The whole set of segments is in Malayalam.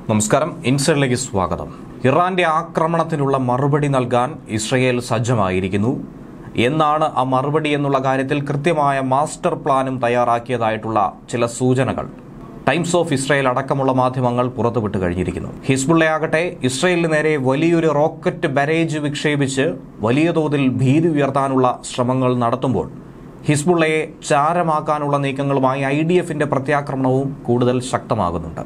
നമസ്കാരം ഇൻസൈഡിലേക്ക് സ്വാഗതം ഇറാന്റെ ആക്രമണത്തിനുള്ള മറുപടി നൽകാൻ ഇസ്രയേൽ സജ്ജമായിരിക്കുന്നു എന്നാണ് ആ മറുപടി എന്നുള്ള കാര്യത്തിൽ കൃത്യമായ മാസ്റ്റർ പ്ലാനും തയ്യാറാക്കിയതായിട്ടുള്ള ചില സൂചനകൾ ടൈംസ് ഓഫ് ഇസ്രയേൽ അടക്കമുള്ള മാധ്യമങ്ങൾ പുറത്തുവിട്ട് കഴിഞ്ഞിരിക്കുന്നു ഹിസ്ബുള്ളയാകട്ടെ ഇസ്രയേലിന് നേരെ വലിയൊരു റോക്കറ്റ് ബാരേജ് വിക്ഷേപിച്ച് വലിയ തോതിൽ ഭീതി ഉയർത്താനുള്ള ശ്രമങ്ങൾ നടത്തുമ്പോൾ ഹിസ്ബുള്ളയെ ചാരമാക്കാനുള്ള നീക്കങ്ങളുമായി ഐ ഡി എഫിന്റെ പ്രത്യാക്രമണവും കൂടുതൽ ശക്തമാകുന്നുണ്ട്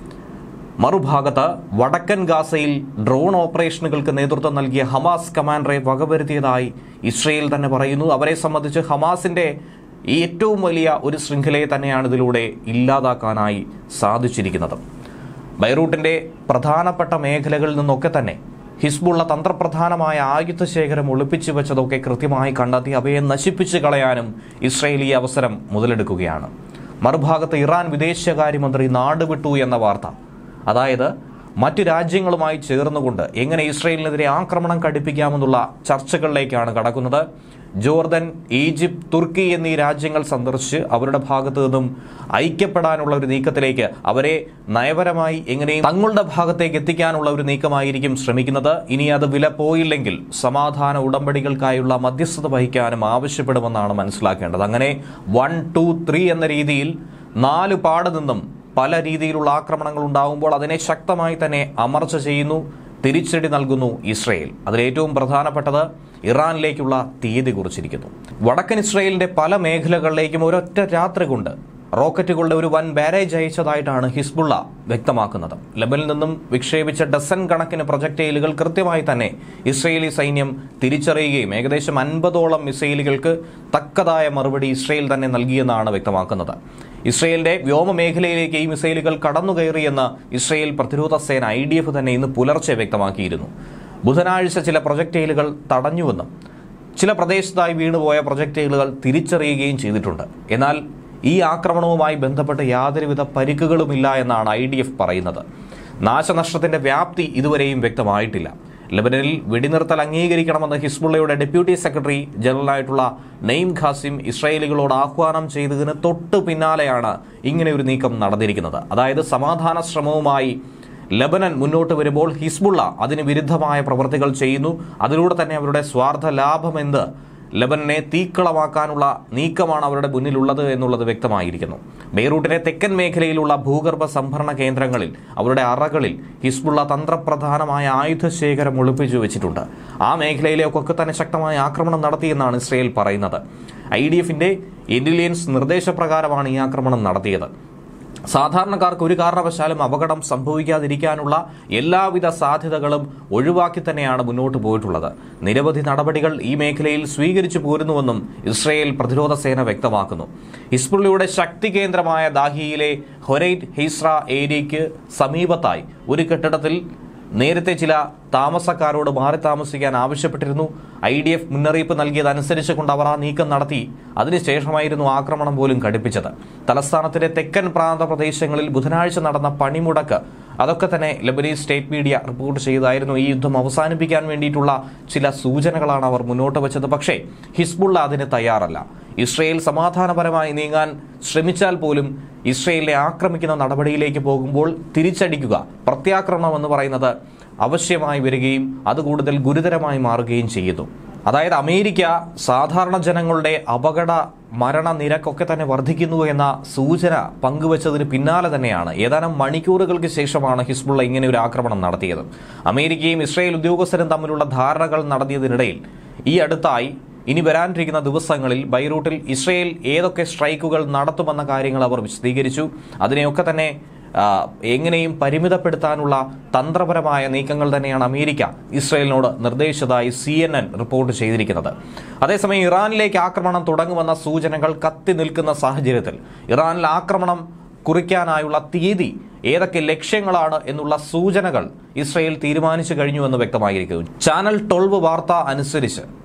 മറുഭാഗത്ത് വടക്കൻ ഗാസയിൽ ഡ്രോൺ ഓപ്പറേഷനുകൾക്ക് നേതൃത്വം നൽകിയ ഹമാസ് കമാൻഡറെ വകവരുത്തിയതായി ഇസ്രയേൽ തന്നെ പറയുന്നു അവരെ സംബന്ധിച്ച് ഹമാസിന്റെ ഈ ഏറ്റവും വലിയ ഒരു ശൃംഖലയെ തന്നെയാണ് ഇതിലൂടെ ഇല്ലാതാക്കാനായി സാധിച്ചിരിക്കുന്നത് ബൈറൂട്ടിന്റെ പ്രധാനപ്പെട്ട മേഖലകളിൽ നിന്നൊക്കെ തന്നെ ഹിസ്ബുള്ള തന്ത്രപ്രധാനമായ ആയുധ ശേഖരം ഒളിപ്പിച്ചു വെച്ചതൊക്കെ കൃത്യമായി കണ്ടെത്തി അവയെ നശിപ്പിച്ചു കളയാനും ഇസ്രയേൽ ഈ അവസരം മുതലെടുക്കുകയാണ് മറുഭാഗത്ത് ഇറാൻ വിദേശകാര്യമന്ത്രി നാടുവിട്ടു എന്ന വാർത്ത അതായത് മറ്റു രാജ്യങ്ങളുമായി ചേർന്നുകൊണ്ട് എങ്ങനെ ഇസ്രയേലിനെതിരെ ആക്രമണം കടുപ്പിക്കാമെന്നുള്ള ചർച്ചകളിലേക്കാണ് കടക്കുന്നത് ജോർദൻ ഈജിപ്ത് തുർക്കി എന്നീ രാജ്യങ്ങൾ സന്ദർശിച്ച് അവരുടെ ഭാഗത്തു നിന്നും ഐക്യപ്പെടാനുള്ള ഒരു നീക്കത്തിലേക്ക് അവരെ നയപരമായി എങ്ങനെയും തങ്ങളുടെ ഭാഗത്തേക്ക് എത്തിക്കാനുള്ള ഒരു നീക്കമായിരിക്കും ശ്രമിക്കുന്നത് ഇനി അത് വില പോയില്ലെങ്കിൽ സമാധാന ഉടമ്പടികൾക്കായുള്ള മധ്യസ്ഥത വഹിക്കാനും ആവശ്യപ്പെടുമെന്നാണ് മനസ്സിലാക്കേണ്ടത് അങ്ങനെ വൺ ടു ത്രീ എന്ന രീതിയിൽ നാല് പാട് നിന്നും പല രീതിയിലുള്ള ആക്രമണങ്ങൾ ഉണ്ടാകുമ്പോൾ അതിനെ ശക്തമായി തന്നെ അമർച്ച ചെയ്യുന്നു തിരിച്ചടി നൽകുന്നു ഇസ്രയേൽ അതിലേറ്റവും പ്രധാനപ്പെട്ടത് ഇറാനിലേക്കുള്ള തീയതി കുറിച്ചിരിക്കുന്നു വടക്കൻ ഇസ്രയേലിന്റെ പല മേഖലകളിലേക്കും ഒരൊറ്റ രാത്രി കൊണ്ട് റോക്കറ്റുകളുടെ ഒരു വൻ ബാരേജ് അയച്ചതായിട്ടാണ് ഹിസ്ബുള്ള വ്യക്തമാക്കുന്നത് ലബനിൽ നിന്നും വിക്ഷേപിച്ച ഡസൻ കണക്കിന് പ്രൊജക്ടൈലുകൾ കൃത്യമായി തന്നെ ഇസ്രയേലി സൈന്യം തിരിച്ചറിയുകയും ഏകദേശം അൻപതോളം മിസൈലുകൾക്ക് തക്കതായ മറുപടി ഇസ്രയേൽ തന്നെ നൽകിയെന്നാണ് വ്യക്തമാക്കുന്നത് ഇസ്രയേലിന്റെ വ്യോമ മേഖലയിലേക്ക് ഈ മിസൈലുകൾ കടന്നുകയറിയെന്ന് ഇസ്രയേൽ പ്രതിരോധ സേന ഐ ഡി എഫ് തന്നെ ഇന്ന് പുലർച്ചെ വ്യക്തമാക്കിയിരുന്നു ബുധനാഴ്ച ചില പ്രൊജക്ടൈലുകൾ തടഞ്ഞുവെന്നും ചില പ്രദേശത്തായി വീണുപോയ പ്രൊജക്ടൈലുകൾ തിരിച്ചറിയുകയും ചെയ്തിട്ടുണ്ട് എന്നാൽ ഈ ആക്രമണവുമായി ബന്ധപ്പെട്ട് യാതൊരുവിധ പരിക്കുകളുമില്ല എന്നാണ് ഐ ഡി എഫ് പറയുന്നത് നാശനഷ്ടത്തിന്റെ വ്യാപ്തി ഇതുവരെയും വ്യക്തമായിട്ടില്ല ലബനനിൽ വെടിനിർത്തൽ അംഗീകരിക്കണമെന്ന് ഹിസ്ബുള്ളയുടെ ഡെപ്യൂട്ടി സെക്രട്ടറി ജനറലായിട്ടുള്ള നെയ്ം ഖാസിം ഇസ്രായേലികളോട് ആഹ്വാനം ചെയ്തതിന് തൊട്ടു പിന്നാലെയാണ് ഇങ്ങനെ ഒരു നീക്കം നടന്നിരിക്കുന്നത് അതായത് സമാധാന ശ്രമവുമായി ലബനൻ മുന്നോട്ട് വരുമ്പോൾ ഹിസ്ബുള്ള അതിന് വിരുദ്ധമായ പ്രവൃത്തികൾ ചെയ്യുന്നു അതിലൂടെ തന്നെ അവരുടെ സ്വാർത്ഥ ലാഭമെന്ത് ലബനനെ തീക്കളമാക്കാനുള്ള നീക്കമാണ് അവരുടെ മുന്നിലുള്ളത് എന്നുള്ളത് വ്യക്തമായിരിക്കുന്നു ബെയ്റൂട്ടിലെ തെക്കൻ മേഖലയിലുള്ള ഭൂഗർഭ സംഭരണ കേന്ദ്രങ്ങളിൽ അവരുടെ അറകളിൽ ഹിസ്ബുള്ള തന്ത്രപ്രധാനമായ ആയുധ ശേഖരം ഒളിപ്പിച്ചു വെച്ചിട്ടുണ്ട് ആ മേഖലയിലേക്കൊക്കെ തന്നെ ശക്തമായ ആക്രമണം നടത്തിയെന്നാണ് ഇസ്രയേൽ പറയുന്നത് ഐ ഡി എഫിന്റെ ഇന്റലിജൻസ് നിർദ്ദേശപ്രകാരമാണ് ഈ ആക്രമണം നടത്തിയത് സാധാരണക്കാർക്ക് ഒരു കാരണവശാലും അപകടം സംഭവിക്കാതിരിക്കാനുള്ള എല്ലാവിധ സാധ്യതകളും ഒഴിവാക്കി തന്നെയാണ് മുന്നോട്ട് പോയിട്ടുള്ളത് നിരവധി നടപടികൾ ഈ മേഖലയിൽ സ്വീകരിച്ചു പോരുന്നുവെന്നും ഇസ്രയേൽ പ്രതിരോധ സേന വ്യക്തമാക്കുന്നു ഹിസ്ബുള്ളിയുടെ ശക്തി കേന്ദ്രമായ ദാഹിയിലെ ഹൊരൈറ്റ് ഹിസ്ര ഏരിയയ്ക്ക് സമീപത്തായി ഒരു കെട്ടിടത്തിൽ നേരത്തെ ചില താമസക്കാരോട് മാറി താമസിക്കാൻ ആവശ്യപ്പെട്ടിരുന്നു ഐ ഡി എഫ് മുന്നറിയിപ്പ് നൽകിയതനുസരിച്ച് കൊണ്ട് അവർ ആ നീക്കം നടത്തി അതിനുശേഷമായിരുന്നു ആക്രമണം പോലും ഘടിപ്പിച്ചത് തലസ്ഥാനത്തിന്റെ തെക്കൻ പ്രാന്ത പ്രദേശങ്ങളിൽ ബുധനാഴ്ച നടന്ന പണിമുടക്ക് അതൊക്കെ തന്നെ ലബനീസ് സ്റ്റേറ്റ് മീഡിയ റിപ്പോർട്ട് ചെയ്തായിരുന്നു ഈ യുദ്ധം അവസാനിപ്പിക്കാൻ വേണ്ടിയിട്ടുള്ള ചില സൂചനകളാണ് അവർ മുന്നോട്ട് വെച്ചത് പക്ഷേ ഹിസ്ബുള്ള അതിന് തയ്യാറല്ല ഇസ്രയേൽ സമാധാനപരമായി നീങ്ങാൻ ശ്രമിച്ചാൽ പോലും ഇസ്രയേലിനെ ആക്രമിക്കുന്ന നടപടിയിലേക്ക് പോകുമ്പോൾ തിരിച്ചടിക്കുക പ്രത്യാക്രമണം എന്ന് പറയുന്നത് അവശ്യമായി വരികയും അത് കൂടുതൽ ഗുരുതരമായി മാറുകയും ചെയ്യുന്നു അതായത് അമേരിക്ക സാധാരണ ജനങ്ങളുടെ അപകട മരണ നിരക്കൊക്കെ തന്നെ വർദ്ധിക്കുന്നു എന്ന സൂചന പങ്കുവച്ചതിന് പിന്നാലെ തന്നെയാണ് ഏതാനും മണിക്കൂറുകൾക്ക് ശേഷമാണ് ഹിസ്ബുള്ള ഇങ്ങനെ ഒരു ആക്രമണം നടത്തിയത് അമേരിക്കയും ഇസ്രായേൽ ഉദ്യോഗസ്ഥരും തമ്മിലുള്ള ധാരണകൾ നടത്തിയതിനിടയിൽ ഈ അടുത്തായി ഇനി വരാനിരിക്കുന്ന ദിവസങ്ങളിൽ ബൈറൂട്ടിൽ ഇസ്രയേൽ ഏതൊക്കെ സ്ട്രൈക്കുകൾ നടത്തുമെന്ന കാര്യങ്ങൾ അവർ വിശദീകരിച്ചു അതിനെയൊക്കെ തന്നെ ആ, എങ്ങനെയും പരിമിതപ്പെടുത്താനുള്ള തന്ത്രപരമായ നീക്കങ്ങൾ തന്നെയാണ് അമേരിക്ക ഇസ്രയേലിനോട് നിർദ്ദേശിച്ചതായി സി എൻ എൻ റിപ്പോർട്ട് ചെയ്തിരിക്കുന്നത് അതേസമയം ഇറാനിലേക്ക് ആക്രമണം തുടങ്ങുമെന്ന സൂചനകൾ കത്തി നിൽക്കുന്ന സാഹചര്യത്തിൽ ഇറാനിൽ ആക്രമണം കുറിക്കാനായുള്ള തീയതി ഏതൊക്കെ ലക്ഷ്യങ്ങളാണ് എന്നുള്ള സൂചനകൾ ഇസ്രയേൽ തീരുമാനിച്ചു കഴിഞ്ഞുവെന്ന് വ്യക്തമായിരിക്കുന്നു ചാനൽ ട്വൽവ് വാർത്ത അനുസരിച്ച്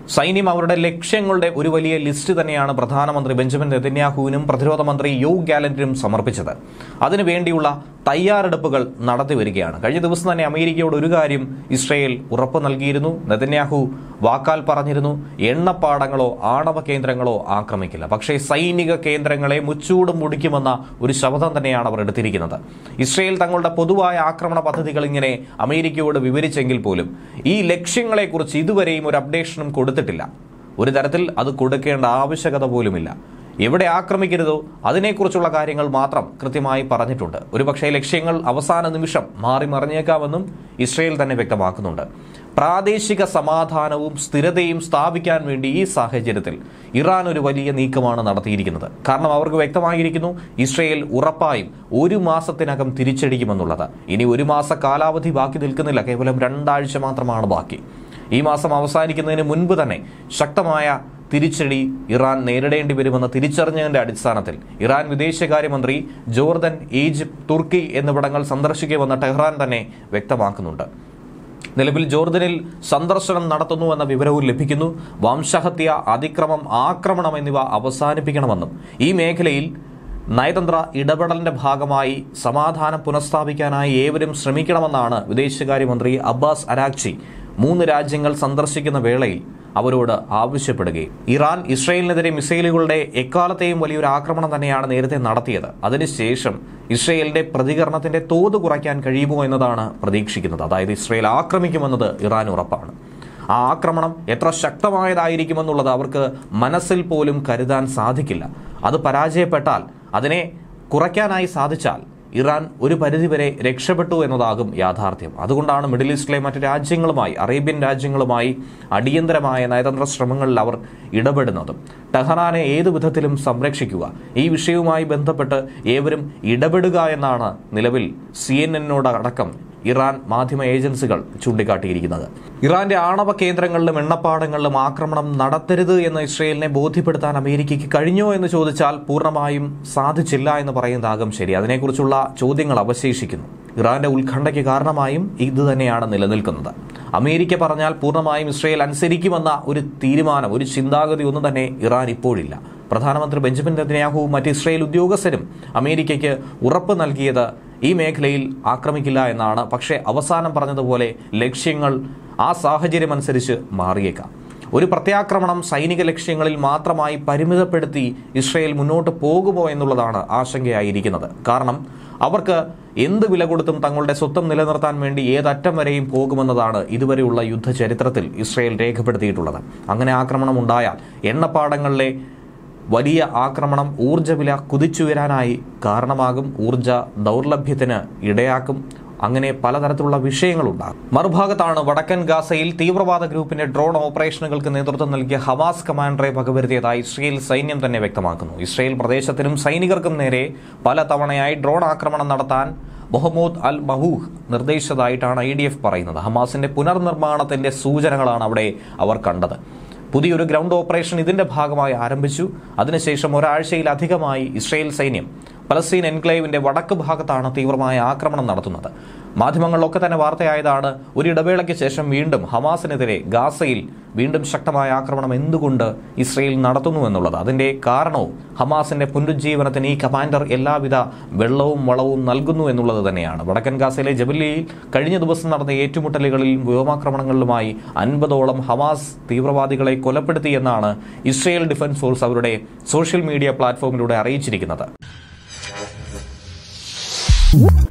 സൈന്യം അവരുടെ ലക്ഷ്യങ്ങളുടെ ഒരു വലിയ ലിസ്റ്റ് തന്നെയാണ് പ്രധാനമന്ത്രി ബെഞ്ചമിൻ നെതന്യാഹുവിനും പ്രതിരോധ മന്ത്രി യോ ഗാലന്റിനും സമർപ്പിച്ചത് അതിനുവേണ്ടിയുള്ള തയ്യാറെടുപ്പുകൾ നടത്തി വരികയാണ് കഴിഞ്ഞ ദിവസം തന്നെ അമേരിക്കയോട് ഒരു കാര്യം ഇസ്രയേൽ ഉറപ്പ് നൽകിയിരുന്നു നെതന്യാഹു വാക്കാൽ പറഞ്ഞിരുന്നു എണ്ണപ്പാടങ്ങളോ ആണവ കേന്ദ്രങ്ങളോ ആക്രമിക്കില്ല പക്ഷേ സൈനിക കേന്ദ്രങ്ങളെ മുച്ചൂടും മുടിക്കുമെന്ന ഒരു ശബ്ദം തന്നെയാണ് അവർ എടുത്തിരിക്കുന്നത് ഇസ്രയേൽ തങ്ങളുടെ പൊതുവായ ആക്രമണ പദ്ധതികൾ ഇങ്ങനെ അമേരിക്കയോട് വിവരിച്ചെങ്കിൽ പോലും ഈ ലക്ഷ്യങ്ങളെക്കുറിച്ച് ഇതുവരെയും ഒരു അപ്ഡേഷനും കൊടുത്തിട്ടില്ല ഒരു തരത്തിൽ അത് കൊടുക്കേണ്ട ആവശ്യകത പോലുമില്ല എവിടെ ആക്രമിക്കരുതോ അതിനെക്കുറിച്ചുള്ള കാര്യങ്ങൾ മാത്രം കൃത്യമായി പറഞ്ഞിട്ടുണ്ട് ഒരുപക്ഷെ ലക്ഷ്യങ്ങൾ അവസാന നിമിഷം മാറി മറിഞ്ഞേക്കാമെന്നും ഇസ്രയേൽ തന്നെ വ്യക്തമാക്കുന്നുണ്ട് പ്രാദേശിക സമാധാനവും സ്ഥിരതയും സ്ഥാപിക്കാൻ വേണ്ടി ഈ സാഹചര്യത്തിൽ ഇറാൻ ഒരു വലിയ നീക്കമാണ് നടത്തിയിരിക്കുന്നത് കാരണം അവർക്ക് വ്യക്തമായിരിക്കുന്നു ഇസ്രയേൽ ഉറപ്പായും ഒരു മാസത്തിനകം തിരിച്ചടിക്കുമെന്നുള്ളത് ഇനി ഒരു മാസ കാലാവധി ബാക്കി നിൽക്കുന്നില്ല കേവലം രണ്ടാഴ്ച മാത്രമാണ് ബാക്കി ഈ മാസം അവസാനിക്കുന്നതിന് മുൻപ് തന്നെ ശക്തമായ തിരിച്ചടി ഇറാൻ നേരിടേണ്ടി വരുമെന്ന തിരിച്ചറിഞ്ഞതിന്റെ അടിസ്ഥാനത്തിൽ ഇറാൻ വിദേശകാര്യമന്ത്രി ജോർദൻ ഈജിപ്ത് തുർക്കി എന്നിവിടങ്ങൾ സന്ദർശിക്കുമെന്ന് ടെഹ്റാൻ തന്നെ വ്യക്തമാക്കുന്നുണ്ട് നിലവിൽ ജോർദനിൽ സന്ദർശനം നടത്തുന്നുവെന്ന വിവരവും ലഭിക്കുന്നു വംശഹത്യ അതിക്രമം ആക്രമണം എന്നിവ അവസാനിപ്പിക്കണമെന്നും ഈ മേഖലയിൽ നയതന്ത്ര ഇടപെടലിന്റെ ഭാഗമായി സമാധാനം പുനഃസ്ഥാപിക്കാനായി ഏവരും ശ്രമിക്കണമെന്നാണ് വിദേശകാര്യമന്ത്രി അബ്ബാസ് അരാക്ചി മൂന്ന് രാജ്യങ്ങൾ സന്ദർശിക്കുന്ന വേളയിൽ അവരോട് ആവശ്യപ്പെടുകയും ഇറാൻ ഇസ്രയേലിനെതിരെ മിസൈലുകളുടെ എക്കാലത്തെയും വലിയൊരു ആക്രമണം തന്നെയാണ് നേരത്തെ നടത്തിയത് അതിനുശേഷം ഇസ്രയേലിന്റെ പ്രതികരണത്തിന്റെ തോത് കുറയ്ക്കാൻ കഴിയുമോ എന്നതാണ് പ്രതീക്ഷിക്കുന്നത് അതായത് ഇസ്രയേൽ ആക്രമിക്കുമെന്നത് ഇറാൻ ഉറപ്പാണ് ആ ആക്രമണം എത്ര ശക്തമായതായിരിക്കുമെന്നുള്ളത് അവർക്ക് മനസ്സിൽ പോലും കരുതാൻ സാധിക്കില്ല അത് പരാജയപ്പെട്ടാൽ അതിനെ കുറയ്ക്കാനായി സാധിച്ചാൽ ഇറാൻ ഒരു പരിധിവരെ രക്ഷപ്പെട്ടു എന്നതാകും യാഥാർത്ഥ്യം അതുകൊണ്ടാണ് മിഡിൽ ഈസ്റ്റിലെ മറ്റ് രാജ്യങ്ങളുമായി അറേബ്യൻ രാജ്യങ്ങളുമായി അടിയന്തരമായ നയതന്ത്ര ശ്രമങ്ങളിൽ അവർ ഇടപെടുന്നതും ടെഹ്റാനെ ഏതു വിധത്തിലും സംരക്ഷിക്കുക ഈ വിഷയവുമായി ബന്ധപ്പെട്ട് ഏവരും ഇടപെടുക എന്നാണ് നിലവിൽ സി എൻ എന്നോട് അടക്കം ഇറാൻ മാധ്യമ ഏജൻസികൾ ചൂണ്ടിക്കാട്ടിയിരിക്കുന്നത് ഇറാന്റെ ആണവ കേന്ദ്രങ്ങളിലും എണ്ണപ്പാടങ്ങളിലും ആക്രമണം നടത്തരുത് എന്ന് ഇസ്രയേലിനെ ബോധ്യപ്പെടുത്താൻ അമേരിക്കയ്ക്ക് കഴിഞ്ഞോ എന്ന് ചോദിച്ചാൽ പൂർണ്ണമായും സാധിച്ചില്ല എന്ന് പറയുന്നതാകും ശരി അതിനെക്കുറിച്ചുള്ള ചോദ്യങ്ങൾ അവശേഷിക്കുന്നു ഇറാന്റെ ഉത്കണ്ഠയ്ക്ക് കാരണമായും ഇത് തന്നെയാണ് നിലനിൽക്കുന്നത് അമേരിക്ക പറഞ്ഞാൽ പൂർണ്ണമായും ഇസ്രയേൽ അനുസരിക്കുമെന്ന ഒരു തീരുമാനം ഒരു ചിന്താഗതി ഒന്നും തന്നെ ഇറാൻ ഇപ്പോഴില്ല പ്രധാനമന്ത്രി ബെഞ്ചമിൻ നെതന്യാഹുവും മറ്റ് ഇസ്രയേൽ ഉദ്യോഗസ്ഥരും അമേരിക്കയ്ക്ക് ഉറപ്പ് നൽകിയത് ഈ മേഖലയിൽ ആക്രമിക്കില്ല എന്നാണ് പക്ഷേ അവസാനം പറഞ്ഞതുപോലെ ലക്ഷ്യങ്ങൾ ആ സാഹചര്യം അനുസരിച്ച് മാറിയേക്കാം ഒരു പ്രത്യാക്രമണം സൈനിക ലക്ഷ്യങ്ങളിൽ മാത്രമായി പരിമിതപ്പെടുത്തി ഇസ്രയേൽ മുന്നോട്ട് പോകുമോ എന്നുള്ളതാണ് ആശങ്കയായിരിക്കുന്നത് കാരണം അവർക്ക് എന്ത് വില കൊടുത്തും തങ്ങളുടെ സ്വത്വം നിലനിർത്താൻ വേണ്ടി ഏതറ്റം വരെയും പോകുമെന്നതാണ് ഇതുവരെയുള്ള യുദ്ധ ചരിത്രത്തിൽ ഇസ്രയേൽ രേഖപ്പെടുത്തിയിട്ടുള്ളത് അങ്ങനെ ആക്രമണം ഉണ്ടായാൽ എണ്ണപ്പാടങ്ങളിലെ വലിയ ആക്രമണം ഊർജ്ജവില കുതിച്ചുയരാനായി കാരണമാകും ഊർജ്ജ ദൗർലഭ്യത്തിന് ഇടയാക്കും അങ്ങനെ പലതരത്തിലുള്ള വിഷയങ്ങളുണ്ടാകും മറുഭാഗത്താണ് വടക്കൻ ഗാസയിൽ തീവ്രവാദ ഗ്രൂപ്പിന്റെ ഡ്രോൺ ഓപ്പറേഷനുകൾക്ക് നേതൃത്വം നൽകിയ ഹമാസ് കമാൻഡറെ വകവരുത്തിയതായി ഇസ്രയേൽ സൈന്യം തന്നെ വ്യക്തമാക്കുന്നു ഇസ്രയേൽ പ്രദേശത്തിനും സൈനികർക്കും നേരെ പല തവണയായി ഡ്രോൺ ആക്രമണം നടത്താൻ മുഹമ്മദ് അൽ മഹൂഹ് നിർദ്ദേശിച്ചതായിട്ടാണ് ഐ ഡി എഫ് പറയുന്നത് ഹമാസിന്റെ പുനർനിർമ്മാണത്തിന്റെ സൂചനകളാണ് അവിടെ അവർ കണ്ടത് പുതിയൊരു ഗ്രൗണ്ട് ഓപ്പറേഷൻ ഇതിന്റെ ഭാഗമായി ആരംഭിച്ചു അതിനുശേഷം ഒരാഴ്ചയിലധികമായി ഇസ്രയേൽ സൈന്യം പലസ്തീൻ എൻക്ലേവിന്റെ വടക്ക് ഭാഗത്താണ് തീവ്രമായ ആക്രമണം നടത്തുന്നത് മാധ്യമങ്ങളിലൊക്കെ തന്നെ വാർത്തയായതാണ് ഒരു ഇടവേളയ്ക്ക് ശേഷം വീണ്ടും ഹമാസിനെതിരെ ഗാസയിൽ വീണ്ടും ശക്തമായ ആക്രമണം എന്തുകൊണ്ട് ഇസ്രയേൽ നടത്തുന്നു എന്നുള്ളത് അതിന്റെ കാരണവും ഹമാസിന്റെ പുനരുജ്ജീവനത്തിന് ഈ കമാൻഡർ എല്ലാവിധ വെള്ളവും വളവും നൽകുന്നു എന്നുള്ളത് തന്നെയാണ് വടക്കൻ ഗാസയിലെ ജബലിയിൽ കഴിഞ്ഞ ദിവസം നടന്ന ഏറ്റുമുട്ടലുകളിൽ വ്യോമാക്രമണങ്ങളിലുമായി അൻപതോളം ഹമാസ് തീവ്രവാദികളെ കൊലപ്പെടുത്തിയെന്നാണ് ഇസ്രയേൽ ഡിഫൻസ് ഫോഴ്സ് അവരുടെ സോഷ്യൽ മീഡിയ പ്ലാറ്റ്ഫോമിലൂടെ അറിയിച്ചിരിക്കുന്നത്